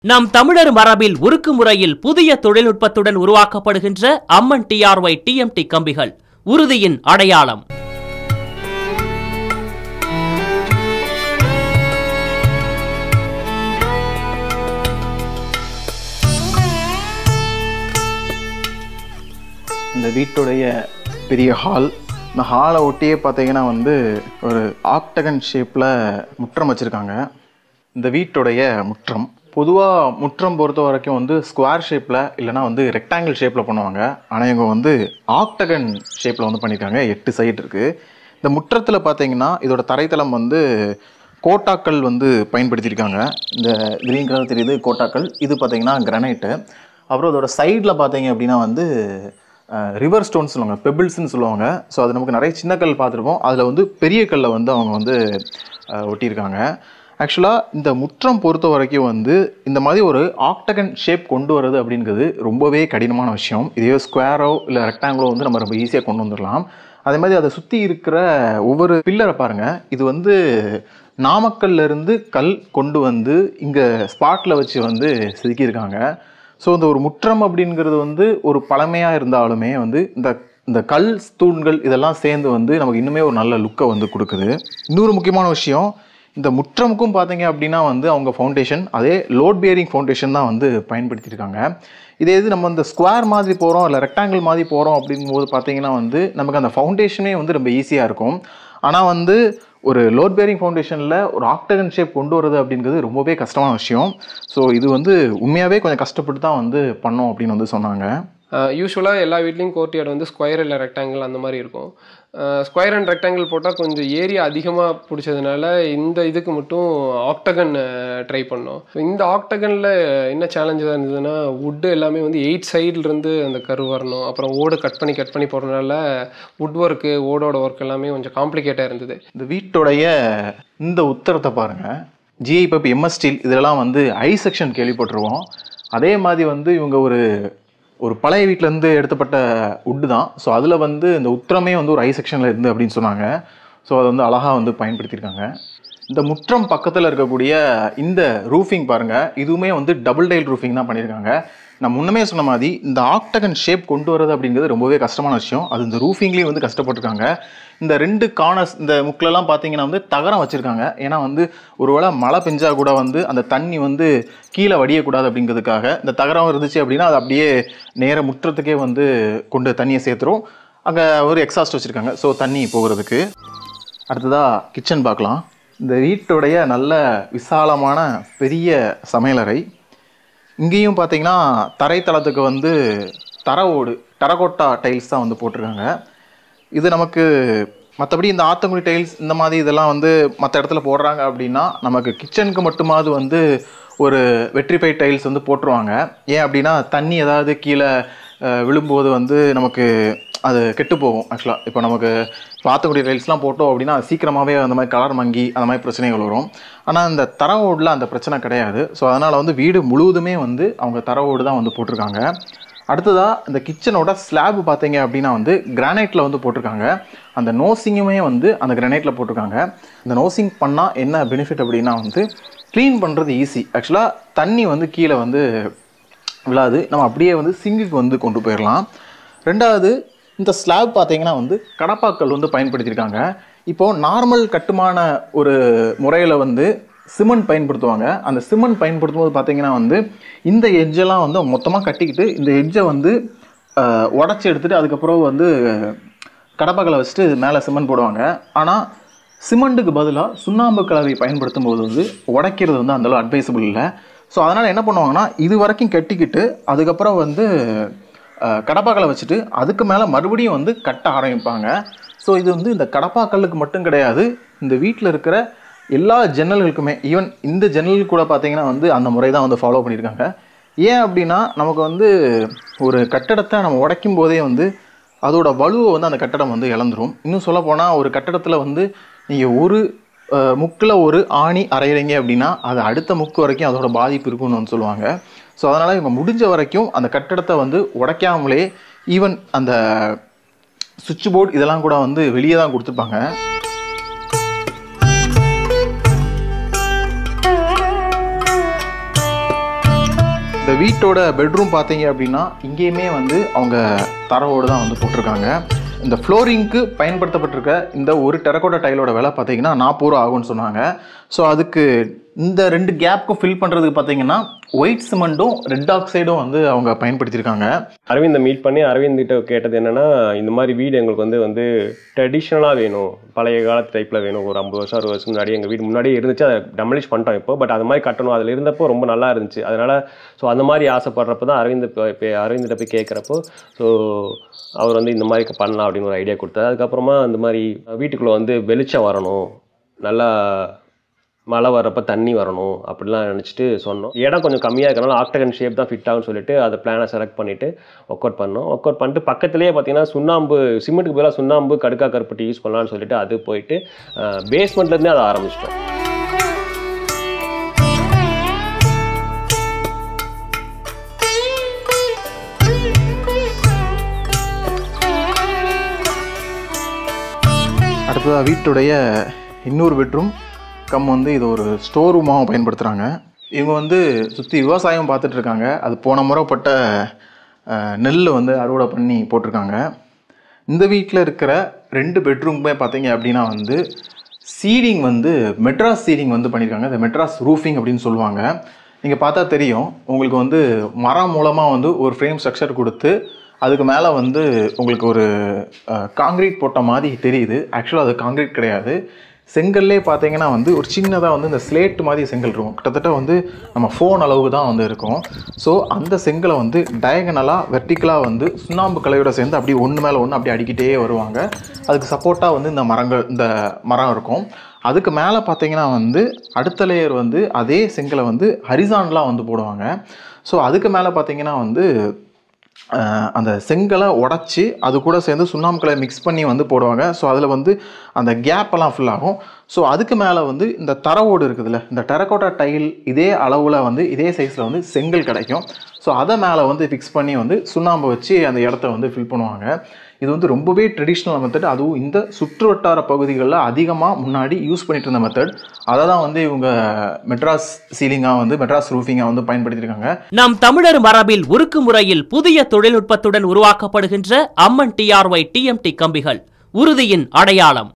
நம் தமிழர் மரபில் உருக்கு முறையில் புதிய தொழில்நுட்பத்துடன் உருவாக்கப்படுகின்ற அம்மன் டிஆர்ஒய் டிஎம்டி கம்பிகள் உறுதியின் அடையாளம் இந்த வீட்டுடைய பெரிய ஹால் இந்த ஹாலை ஒட்டியே பார்த்தீங்கன்னா வந்து ஒரு ஆக்டகன் ஷேப்பில் முற்றம் வச்சுருக்காங்க இந்த வீட்டுடைய முற்றம் பொதுவாக முற்றம் பொறுத்த வரைக்கும் வந்து ஸ்கொயர் ஷேப்பில் இல்லைனா வந்து ரெக்டாங்கிள் ஷேப்பில் பண்ணுவாங்க ஆனால் இவங்க வந்து ஆக்டகன் ஷேப்பில் வந்து பண்ணியிருக்காங்க எட்டு சைடு இருக்குது இந்த முற்றத்தில் பார்த்தீங்கன்னா இதோட தரைத்தளம் வந்து கோட்டாக்கள் வந்து பயன்படுத்தியிருக்காங்க இந்த கிரீன் கலர் தெரியுது கோட்டாக்கள் இது பார்த்தீங்கன்னா கிரனைட்டு அப்புறம் அதோட சைடில் பார்த்தீங்க அப்படின்னா வந்து ரிவர் ஸ்டோன்ஸ் சொல்லுவாங்க பெபிள்ஸ்னு சொல்லுவாங்க ஸோ அது நமக்கு நிறைய சின்ன கல் பார்த்துருப்போம் அதில் வந்து பெரிய கல்லை வந்து அவங்க வந்து அஹ், ஒட்டியிருக்காங்க ஆக்சுவலாக இந்த முற்றம் பொறுத்த வரைக்கும் வந்து இந்த மாதிரி ஒரு ஆக்டகன் ஷேப் கொண்டு வர்றது அப்படிங்கிறது ரொம்பவே கடினமான விஷயம் இதே ஸ்கொயரோ இல்லை ரெக்டாங்கிளோ வந்து நம்ம ரொம்ப ஈஸியாக கொண்டு வந்துடலாம் அதே மாதிரி அதை சுற்றி இருக்கிற ஒவ்வொரு பில்லரை பாருங்கள் இது வந்து நாமக்கல்ல இருந்து கல் கொண்டு வந்து இங்கே ஸ்பாட்டில் வச்சு வந்து செதுக்கியிருக்காங்க ஸோ இந்த ஒரு முற்றம் அப்படிங்கிறது வந்து ஒரு பழமையாக இருந்தாலுமே வந்து இந்த இந்த கல் தூண்கள் இதெல்லாம் சேர்ந்து வந்து நமக்கு இன்னுமே ஒரு நல்ல லுக்கை வந்து கொடுக்குது இன்னொரு முக்கியமான விஷயம் இந்த முற்றமுக்கும் பார்த்தீங்க அப்படின்னா வந்து அவங்க ஃபவுண்டேஷன் அதே லோட் பியரிங் ஃபவுண்டேஷன் தான் வந்து பயன்படுத்தியிருக்காங்க இதே இது நம்ம இந்த ஸ்கொயர் மாதிரி போகிறோம் இல்லை ரெக்டாங்கிள் மாதிரி போகிறோம் அப்படிங்கும்போது பார்த்தீங்கன்னா வந்து நமக்கு அந்த ஃபவுண்டேஷனே வந்து ரொம்ப ஈஸியாக இருக்கும் ஆனால் வந்து ஒரு லோட் பேரிங் ஃபவுண்டேஷனில் ஒரு ஆக்டகன் ஷேப் கொண்டு வரது அப்படிங்கிறது ரொம்பவே கஷ்டமான விஷயம் ஸோ இது வந்து உண்மையாகவே கொஞ்சம் கஷ்டப்பட்டு தான் வந்து பண்ணோம் அப்படின்னு வந்து சொன்னாங்க யூஸ்வலாக எல்லா வீட்லேயும் கோர்ட்யார்டு வந்து ஸ்கொயர் இல்லை ரெக்டாங்கிள் அந்த மாதிரி இருக்கும் ஸ்கொயர் அண்ட் ரெக்டாங்கிள் போட்டால் கொஞ்சம் ஏரியா அதிகமாக பிடிச்சதுனால இந்த இதுக்கு மட்டும் ஆக்டகன் ட்ரை பண்ணோம் So, இந்த ஆக்டகனில் என்ன சேலஞ்சாக இருந்ததுன்னா வுட்டு எல்லாமே வந்து எயிட் சைட்லேருந்து அந்த கரு வரணும் அப்புறம் ஓடு கட் பண்ணி கட் பண்ணி போடுறதுனால வுட் ஒர்க்கு ஓடோட ஒர்க் எல்லாமே கொஞ்சம் காம்ப்ளிகேட்டாக இருந்தது இந்த வீட்டுடைய இந்த உத்தரத்தை பாருங்கள் ஜிஐ பப் எம்எஸ் ஸ்டீல் இதெல்லாம் வந்து ஐ செக்ஷன் கேள்விப்பட்டிருவோம் அதே மாதிரி வந்து இவங்க ஒரு ஒரு பழைய வீட்டிலேருந்து எடுத்தப்பட்ட உட்டு தான் ஸோ அதில் வந்து இந்த உத்தரமே வந்து ஒரு ஐ செக்ஷனில் இருந்து அப்படின்னு சொன்னாங்க ஸோ அதை வந்து அழகாக வந்து பயன்படுத்தியிருக்காங்க இந்த முற்றம் பக்கத்தில் இருக்கக்கூடிய இந்த ரூஃபிங் பாருங்கள் இதுவுமே வந்து டபுள் டைல் ரூஃபிங் தான் பண்ணியிருக்காங்க நான் முன்னமே சொன்ன மாதிரி இந்த ஆக்டகன் ஷேப் கொண்டு வரது அப்படிங்கிறது ரொம்பவே கஷ்டமான விஷயம் அது இந்த ரூஃபிங்லேயும் வந்து கஷ்டப்பட்டிருக்காங்க இந்த ரெண்டு கார்னர்ஸ் இந்த முக்கிலலாம் பார்த்தீங்கன்னா வந்து தகரம் வச்சுருக்காங்க ஏன்னா வந்து ஒருவேளை மழை பெஞ்சா கூட வந்து அந்த தண்ணி வந்து கீழே வடியக்கூடாது அப்படிங்கிறதுக்காக இந்த தகரம் இருந்துச்சு அப்படின்னா அது அப்படியே நேர முற்றத்துக்கே வந்து கொண்டு தண்ணியை சேர்த்துரும் அங்கே ஒரு எக்ஸாஸ்ட் வச்சுருக்காங்க ஸோ தண்ணி போகிறதுக்கு அடுத்ததாக கிச்சன் பார்க்கலாம் இந்த வீட்டுடைய நல்ல விசாலமான பெரிய சமையலறை இங்கேயும் பார்த்தீங்கன்னா தரைத்தளத்துக்கு வந்து தர ஓடு டரகோட்டா டைல்ஸ் தான் வந்து போட்டிருக்காங்க இது நமக்கு மற்றபடி இந்த ஆத்தங்குடி டைல்ஸ் இந்த மாதிரி இதெல்லாம் வந்து மற்ற இடத்துல போடுறாங்க அப்படின்னா நமக்கு கிச்சனுக்கு மட்டுமாவது வந்து ஒரு வெட்ரிஃபை டைல்ஸ் வந்து போட்டுருவாங்க ஏன் அப்படின்னா தண்ணி ஏதாவது கீழே அஹ், விழும்போது வந்து நமக்கு அது கெட்டு போகும் ஆக்சுவலாக இப்போ நமக்கு ஆத்தங்குடி டைல்ஸ்லாம் போட்டோம் அப்படின்னா அது சீக்கிரமாகவே அந்த மாதிரி கலர் மங்கி அந்த மாதிரி பிரச்சனைகள் வரும் ஆனால் இந்த தர ஓடில் அந்த பிரச்சனை கிடையாது ஸோ அதனால் வந்து வீடு முழுவதுமே வந்து அவங்க தர ஓடு தான் வந்து போட்டிருக்காங்க அடுத்ததாக இந்த கிச்சனோட ஸ்லாப் பார்த்தீங்க அப்படின்னா வந்து கிரானைட்டில் வந்து போட்டிருக்காங்க அந்த நோசிங்குமே வந்து அந்த கிரானைட்டில் போட்டிருக்காங்க இந்த நோசிங் பண்ணால் என்ன பெனிஃபிட் அப்படின்னா வந்து க்ளீன் பண்ணுறது ஈஸி ஆக்சுவலாக தண்ணி வந்து கீழே வந்து விழாது நம்ம அப்படியே வந்து சிங்குக்கு வந்து கொண்டு போயிடலாம் ரெண்டாவது இந்த ஸ்லாப் பார்த்தீங்கன்னா வந்து கடப்பாக்கள் வந்து பயன்படுத்தியிருக்காங்க இப்போது நார்மல் கட்டுமான ஒரு முறையில் வந்து சிமெண்ட் பயன்படுத்துவாங்க அந்த சிமெண்ட் பயன்படுத்தும் போது பார்த்தீங்கன்னா வந்து இந்த எட்ஜெல்லாம் வந்து மொத்தமாக கட்டிக்கிட்டு இந்த எட்ஜை வந்து உடச்சி எடுத்துட்டு அதுக்கப்புறம் வந்து கடப்பாக்களை வச்சுட்டு மேலே சிமெண்ட் போடுவாங்க ஆனால் சிமெண்ட்டுக்கு பதிலாக சுண்ணாம்பு கலவை பயன்படுத்தும் போது வந்து உடைக்கிறது வந்து அந்தளவு அட்வைசபிள் இல்லை ஸோ அதனால் என்ன பண்ணுவாங்கன்னா இது வரைக்கும் கட்டிக்கிட்டு அதுக்கப்புறம் வந்து அஹ், கடப்பாக்களை வச்சுட்டு அதுக்கு மேலே மறுபடியும் வந்து கட்ட ஆரம்பிப்பாங்க ஸோ இது வந்து இந்த கடப்பாக்கல்லுக்கு மட்டும் கிடையாது இந்த வீட்டில் இருக்கிற எல்லா ஜன்னல்களுக்குமே ஈவன் இந்த ஜன்னல் கூட பார்த்தீங்கன்னா வந்து அந்த முறை தான் வந்து ஃபாலோ பண்ணியிருக்காங்க ஏன் அப்படின்னா நமக்கு வந்து ஒரு கட்டடத்தை நம்ம உடைக்கும் போதே வந்து அதோட வலுவை வந்து அந்த கட்டடம் வந்து இழந்துரும் இன்னும் சொல்ல போனால் ஒரு கட்டடத்தில் வந்து நீங்கள் ஒரு முக்கில் ஒரு ஆணி அரைகிறீங்க அப்படின்னா அது அடுத்த முக்கு வரைக்கும் அதோட பாதிப்பு இருக்கும்னு வந்து சொல்லுவாங்க ஸோ அதனால் இவங்க முடிஞ்ச வரைக்கும் அந்த கட்டடத்தை வந்து உடைக்காமலே ஈவன் அந்த சுவிட்ச் போர்டு இதெல்லாம் கூட வந்து வெளியே தான் கொடுத்துருப்பாங்க இந்த வீட்டோட பெட்ரூம் பார்த்தீங்க அப்படின்னா இங்கேயுமே வந்து அவங்க தரவோடு தான் வந்து போட்டிருக்காங்க இந்த ஃப்ளோரிங்க்கு பயன்படுத்தப்பட்டிருக்க இந்த ஒரு டெரக்கோட்டா டைலோட விலை பார்த்தீங்கன்னா நாற்பது ரூபா ஆகும்னு சொன்னாங்க ஸோ அதுக்கு இந்த ரெண்டு கேப்புக்கும் ஃபில் பண்ணுறதுக்கு பார்த்தீங்கன்னா ஒயிட் சிமெண்ட்டும் ரெட் ஆக்சைடும் வந்து அவங்க பயன்படுத்தியிருக்காங்க அரவிந்தை மீட் பண்ணி அரவிந்த் கிட்ட கேட்டது என்னன்னா இந்த மாதிரி வீடு எங்களுக்கு வந்து வந்து ட்ரெடிஷ்னலாக வேணும் பழைய காலத்து டைப்பில் வேணும் ஒரு ஐம்பது வருஷம் அறுபது வருஷம் முன்னாடி எங்கள் வீடு முன்னாடியே இருந்துச்சு அதை டெமலிஷ் பண்ணிட்டோம் இப்போ பட் அது மாதிரி கட்டணும் அதில் இருந்தப்போ ரொம்ப நல்லா இருந்துச்சு அதனால ஸோ அந்த மாதிரி ஆசைப்படுறப்ப தான் அரவிந்த் இப்போ இப்போ அரவிந்திட்ட போய் கேட்குறப்போ ஸோ அவர் வந்து இந்த மாதிரி பண்ணலாம் அப்படின்னு ஒரு ஐடியா கொடுத்தாரு அதுக்கப்புறமா இந்த மாதிரி வீட்டுக்குள்ளே வந்து வெளிச்சம் வரணும் நல்லா மழை வர்றப்ப தண்ணி வரணும் அப்படிலாம் நினச்சிட்டு சொன்னோம் இடம் கொஞ்சம் கம்மியாக இருக்கனால ஆக்டகன் ஷேப் தான் ஃபிட் ஆகும்னு சொல்லிட்டு அதை பிளானை செலக்ட் பண்ணிவிட்டு ஒர்க் அவுட் பண்ணோம் ஒர்க் அவுட் பண்ணிட்டு பக்கத்துலேயே பார்த்தீங்கன்னா சுண்ணாம்பு சிமெண்ட்டுக்கு பதிலாக சுண்ணாம்பு கடுக்கா கருப்பட்டி யூஸ் பண்ணலாம்னு சொல்லிட்டு அது போயிட்டு பேஸ்மெண்ட்லேருந்தே அதை ஆரம்பிச்சிட்டோம் அடுத்ததாக வீட்டுடைய இன்னொரு பெட்ரூம் கம் வந்து இது ஒரு ஸ்டோர் ரூமாகவும் பயன்படுத்துகிறாங்க இவங்க வந்து சுற்றி விவசாயம் பார்த்துட்டு இருக்காங்க அது போன முறைப்பட்ட நெல் வந்து அறுவடை பண்ணி போட்டிருக்காங்க இந்த வீட்டில் இருக்கிற ரெண்டு பெட்ரூமுமே பார்த்தீங்க அப்படின்னா வந்து சீலிங் வந்து மெட்ராஸ் சீலிங் வந்து பண்ணியிருக்காங்க இந்த மெட்ராஸ் ரூஃபிங் அப்படின்னு சொல்லுவாங்க நீங்கள் பார்த்தா தெரியும் உங்களுக்கு வந்து மரம் மூலமாக வந்து ஒரு ஃப்ரேம் ஸ்ட்ரக்சர் கொடுத்து அதுக்கு மேலே வந்து உங்களுக்கு ஒரு காங்கிரீட் போட்ட மாதிரி தெரியுது ஆக்சுவலாக அது காங்கிரீட் கிடையாது செங்கல்லே பார்த்தீங்கன்னா வந்து ஒரு சின்னதாக வந்து இந்த ஸ்லேட் மாதிரி செங்கல் இருக்கும் கிட்டத்தட்ட வந்து நம்ம ஃபோன் அளவுக்கு தான் வந்து இருக்கும் ஸோ அந்த செங்கலை வந்து டயகனலாக வெர்டிக்கலாக வந்து சுண்ணாம்பு கலையோட சேர்ந்து அப்படியே ஒன்று மேலே ஒன்று அப்படியே அடிக்கிட்டே வருவாங்க அதுக்கு சப்போர்ட்டாக வந்து இந்த மரங்கள் இந்த மரம் இருக்கும் அதுக்கு மேலே பார்த்தீங்கன்னா வந்து அடுத்த லேயர் வந்து அதே செங்கலை வந்து ஹரிசான்லாம் வந்து போடுவாங்க ஸோ அதுக்கு மேலே பார்த்தீங்கன்னா வந்து அஹ், அந்த செங்கலை உடச்சி அது கூட சேர்ந்து சுண்ணாம்பு கலர் மிக்ஸ் பண்ணி வந்து போடுவாங்க ஸோ அதில் வந்து அந்த கேப் எல்லாம் ஃபில் ஆகும் ஸோ அதுக்கு மேலே வந்து இந்த தரவோடு இருக்குதுல்ல இந்த டெரக்கோட்டா டைல் இதே அளவில் வந்து இதே சைஸில் வந்து செங்கல் கிடைக்கும் ஸோ அதை மேலே வந்து ஃபிக்ஸ் பண்ணி வந்து சுண்ணாம்பு வச்சு அந்த இடத்த வந்து ஃபில் பண்ணுவாங்க இது வந்து ரொம்பவே ட்ரெடிஷ்னல் மெத்தட் அதுவும் இந்த சுற்று வட்டார பகுதிகளில் அதிகமாக முன்னாடி யூஸ் பண்ணிட்டு இருந்த மெத்தட் அதை தான் வந்து இவங்க மெட்ராஸ் சீலிங்காக வந்து மெட்ராஸ் ரூஃபிங்காக வந்து பயன்படுத்தியிருக்காங்க நம் தமிழர் மரபில் உருக்கு முறையில் புதிய தொழில்நுட்பத்துடன் உருவாக்கப்படுகின்ற அம்மன் டிஆர்ஒய் டிஎம்டி கம்பிகள் உறுதியின் அடையாளம்